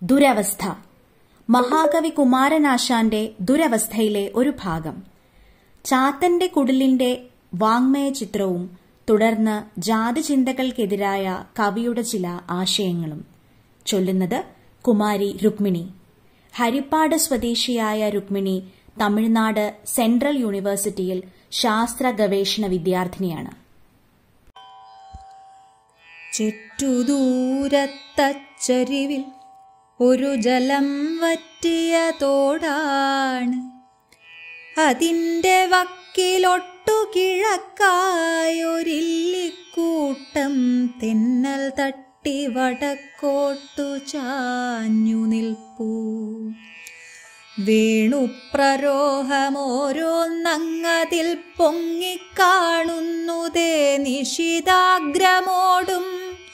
ദുരവസ്ഥ മഹാകവി കുമാരനാശാന്റെ ദുരവസ്ഥയിലെ ഒരു ഭാഗം ചാത്തന്റെ കുടിലിന്റെ വാങ്മയ ചിത്രവും തുടർന്ന് ജാതിചിന്തകൾക്കെതിരായ കവിയുടെ ചില ആശയങ്ങളും ചൊല്ലുന്നത് കുമാരി രുക്മിണി ഹരിപ്പാട് സ്വദേശിയായ രുക്മിണി തമിഴ്നാട് സെൻട്രൽ യൂണിവേഴ്സിറ്റിയിൽ ശാസ്ത്ര ഗവേഷണ വിദ്യാർത്ഥിനിയാണ് ചുറ്റുദൂരത്തച്ചരിവിൽ ഒരു ജലം വറ്റിയ തോടാണ് അതിൻ്റെ വക്കിലൊട്ടു കിഴക്കായൊരില്ലിക്കൂട്ടം തെന്നൽ തട്ടി വടക്കോട്ടു ചാഞ്ഞു നിൽപ്പൂ വേണുപ്രരോഹമോരോന്നങ്ങതിൽ പൊങ്ങിക്കാണുന്നുതേ നിശിതാഗ്രമോടും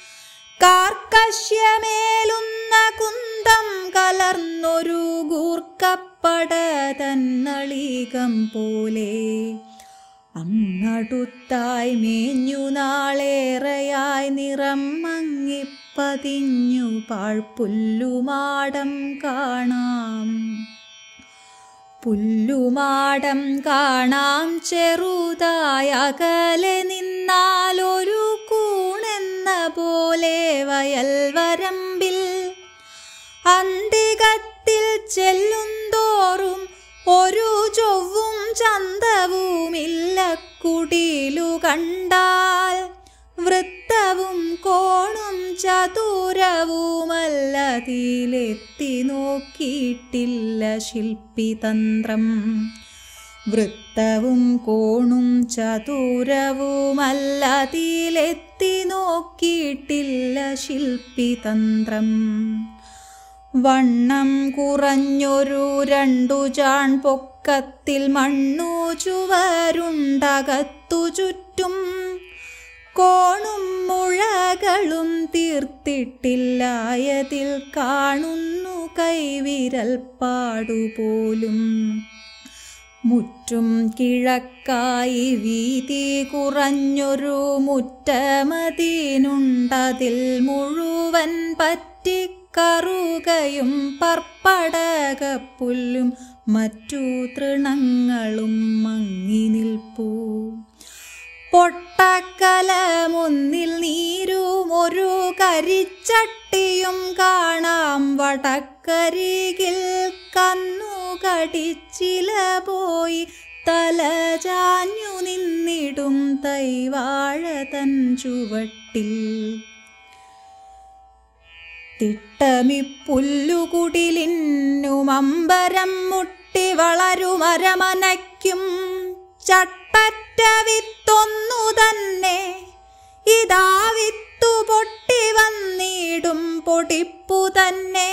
കാർക്കശ്യമേലുന്ന കുന്തം കലർന്നൊരു ഗൂർക്കപ്പട തന്നളീകം പോലെ അങ്ങടുത്തായി മേഞ്ഞു നാളേറെയായി നിറം മങ്ങിപ്പതിഞ്ഞു പാഴ്പുല്ലുമാടം കാണാം പുല്ലുമാടം കാണാം ചെറുതായ അകലെ നിന്നാലൊരു കൂണെന്ന പോലെ വയൽവരമ്പിൽ അന്തികത്തിൽ ചെല്ലുന്തോറും ഒരു ചൊവ്വും ചന്തവുമില്ല കുടിലു കണ്ടാൽ വൃത്തവും കോണും ചതുരവുമല്ലതിലെത്തി നോക്കിയിട്ടില്ല ശില്പിതന്ത്രം വൃത്തവും കോണും ചതുരവുമല്ലതിലെത്തി നോക്കിയിട്ടില്ല ശില്പിതന്ത്രം വണ്ണം കുറഞ്ഞൊരു രണ്ടു ചാൺ പൊക്കത്തിൽ മണ്ണു ചുവരുണ്ടകത്തു ചുറ്റും കോണും മുഴകളും തീർത്തിട്ടില്ലായതിൽ കാണുന്നു കൈവിരൽ പാടുപോലും മുറ്റും കിഴക്കായി വീതി കുറഞ്ഞൊരു മുറ്റമതിനുണ്ടതിൽ മുഴുവൻ പറ്റിക്കറുകയും പർപ്പടകപ്പുല്ലും മറ്റു തൃണങ്ങളും മങ്ങി നിൽപ്പൂ പൊട്ടക്കലമൊന്നിൽ നീരും ഒരു കരിച്ചട്ടിയും കാണാം വടക്കരികിൽ കന്നു കടിച്ചില പോയി തല ചാഞ്ഞു നിന്നിടും തൈവാഴ തൻ ചുവട്ടിൽ തിട്ടമിപ്പുല്ലുകുടിലിന്നും അമ്പരം മുട്ടി വളരുമരമനയ്ക്കും ചട്ടറ്റ വിത്തൊന്നു തന്നെ ഇതാ വിത്തു പൊട്ടി വന്നിടും പൊടിപ്പു തന്നെ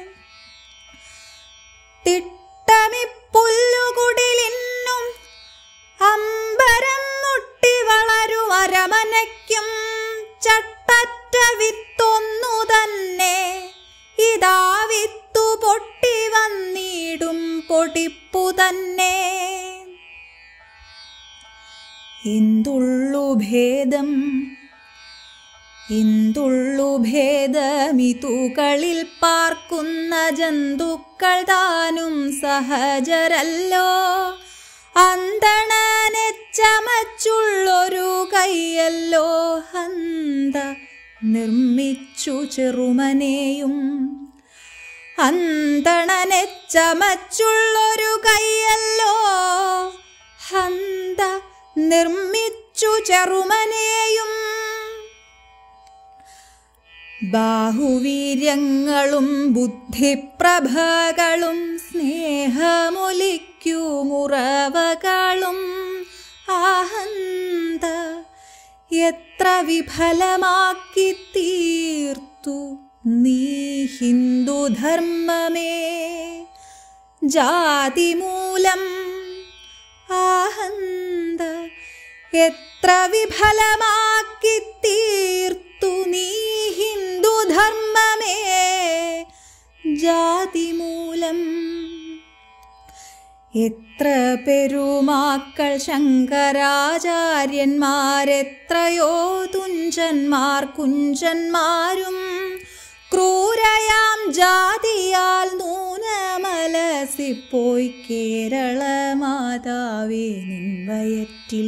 തിട്ടമിപ്പുല്ലുകുടിലിന്നും അമ്പരം മുട്ടി വളരും അരമനയ്ക്കും ചട്ടറ്റ വിത്തൊന്നു തന്നെ ഇതാ വിത്തു പൊട്ടി വന്നിടും പൊടിപ്പു തന്നെ ഇന്തുള്ളു ഭേദം ഇന്തുള്ളു ഭേദമിതുകളിൽ പാർക്കുന്ന ജന്തുക്കൾ താനും സഹജരല്ലോ അന്തണനെ ചമച്ചുള്ളൊരു കൈയല്ലോ ഹന്ത നിർമ്മിച്ചു ചെറുമനെയും അന്തണനെ ചമച്ചുള്ളൊരു കൈയല്ലോ ഹന്ത നിർമ്മിച്ചു ചെറുമനെയും ബാഹുവീര്യങ്ങളും ബുദ്ധിപ്രഭകളും സ്നേഹമൊലിക്കു മുറവകളും ആഹന്ത എത്ര വിഫലമാക്കി തീർത്തു നീ ഹിന്ദുധർമ്മമേ ജാതിമൂലം ആഹന്ത എത്ര വിഫലമാക്കി തീർത്തു നീ ഹിന്ദുധർമ്മമേ ജാതിമൂലം എത്ര പെരുമാക്കൾ ശങ്കരാചാര്യന്മാരെത്രയോ തുഞ്ചന്മാർ കുഞ്ചന്മാരും ക്രൂരയാം ജാതി ജാതിയാൽ നൂനമലസിപ്പോയി കേരള മാതാവേ നിൻവയറ്റിൽ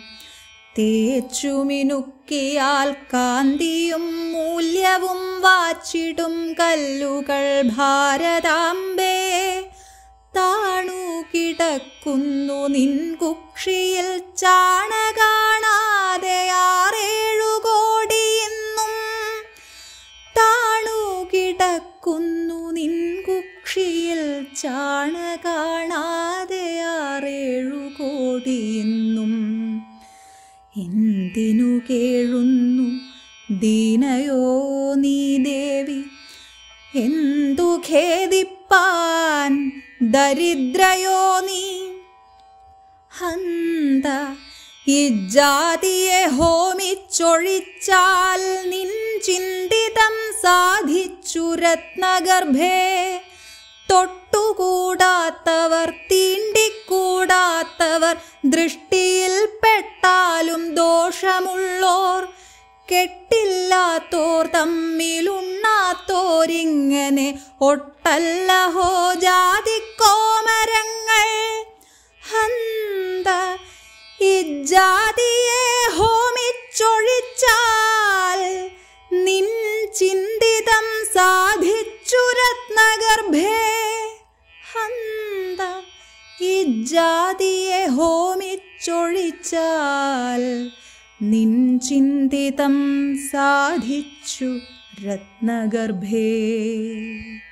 തേച്ചുമിനുക്കിയാൽ കാന്തിയും മൂല്യവും വാച്ചിടും കല്ലുകൾ ഭാരതാംബേ താണു കിടക്കുന്നു നിൻ കുക്ഷിയിൽ ചാണകാണാതെ ആറേഴു കോടി എന്നും താണു കിടക്കുന്നു നിൻ കുക്ഷിയിൽ ചാണകാണാതെ ആറേഴു കോടി എന്നും എന്തിനു കേഴുന്നു ദീനയോ നീ ദേവി എന്തു ഖേദിപ്പാൻ ദരിദ്രയോ നീ ഹന്ത ഇജാതിയെ ഹോമിച്ചൊഴിച്ചാൽ നിൻ ചിന്തിതം സാധിച്ചു രത്നഗർഭേ തൊട്ടുകൂടാത്തവർ തീണ്ടിക്കൂടാത്തവർ ദൃഷ്ടിയിൽ പെട്ടാലും ദോഷമുള്ളോർ കെട്ടില്ലാത്തോർ തമ്മിലുണ്ണാത്തോരിങ്ങനെ ഒട്ടല്ലഹോ ജാതിക്കോമരങ്ങൾ ഹന്ത ഇജാതിയെ ഹോമിച്ചൊഴിച്ചാൽ നിൻ ചിന്തിതം സാധിച്ചു രത്നഗർഭേ ഹന്ത ഇജാതിയെ ഹോമിച്ചൊഴിച്ചാൽ നിൻ ചിന്തിതം സാധിച്ചു രത്നഗർഭേ